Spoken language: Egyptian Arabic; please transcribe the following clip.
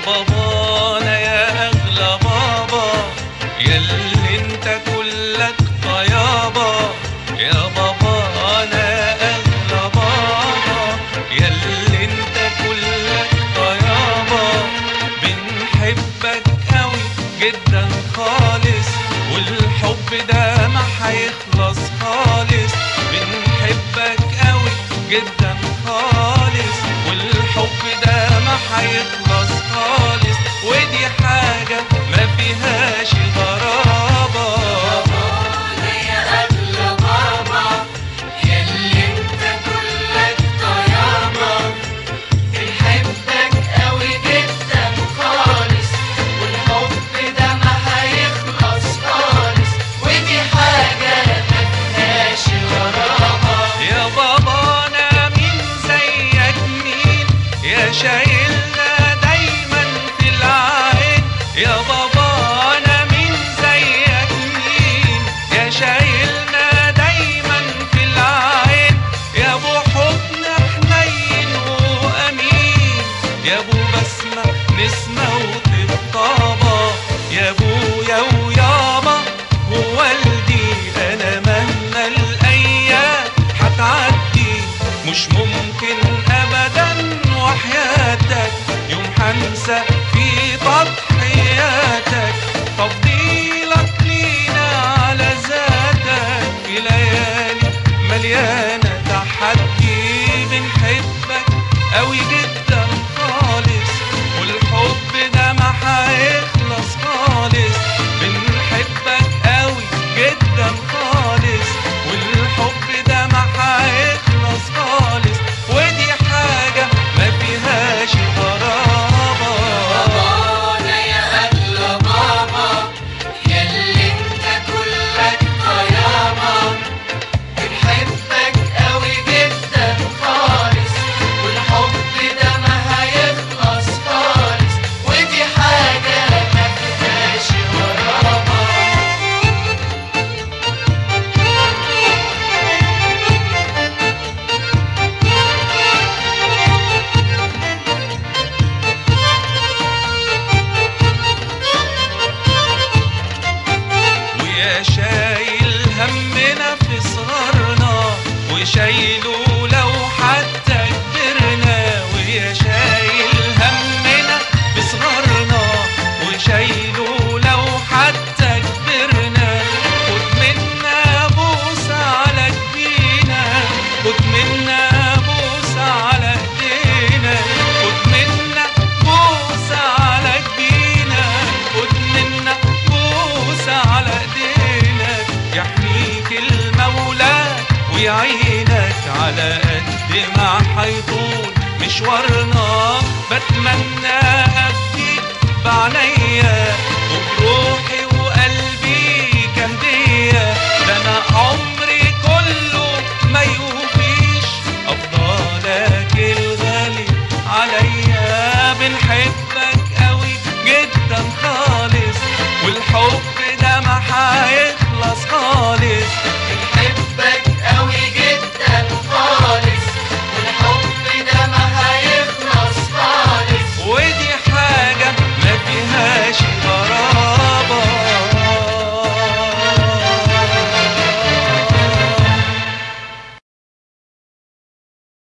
بابانا يا اغلى بابا ياللي انت كلك طيابة يا بابانا يا اغلى بابا ياللي انت كلك طيابة بنحبك قوي جدا خالص والحب ده ما هيخلص خالص بنحبك قوي جدا خالص والحب ده ما هيخلص خالص ودي حاجة ما فيهاش غرابة بابانا يا أغلى بابا ياللي انت كلك طيابة بنحبك قوي جدا خالص والحب ده ما هيخلص خالص ودي حاجة ما فيهاش غرابة يا بابا انا مين زيك مين يا شايلنا دايما في العين يا بابا انا مين زيك مين يا شايلنا دايما في العين يا ابو حضن حنين وامين يا ابو بسمة نسمة وطبطابة يا ابويا ويابا ووالدي انا مهما الايام هتعدي مش ممكن ابدا وحياتك يوم هنسى في تضحياتك تفضيلك لينا على ذاتك في ليالي مليانة تحدي بنحبك قوي جدا خالص والحب ده ما هيخلص خالص بنحبك قوي جدا خالص والحب ده ما هيخلص خالص ودي حاجة ما فيهاش غرابة بابانا يا أغلى بابا ياللي انت كلك طيابة بنحبك قوي جدا خالص والحب ده ما هيخلص خالص ودي حاجة ما فيهاش غرابة ويا شايل همنا في صغرنا وشايله لو حتى كبرنا ويا شايل همنا في صغرنا وشايله لو حتى كبرنا خد منا بوسة على ايدينا خد منا بوسة على ايدينا خد منا بوسة على ايدينا خد منا بوسة على ايدينا يحميك المولى ويعينك على قد ما حيطول مشوارنا بتمنى ابكيك بعينيا وبروحي وقلبي كهدية ده انا عمري كله ما يوفيش افضلك الغالي عليا بنحبك قوي جدا خالص والحب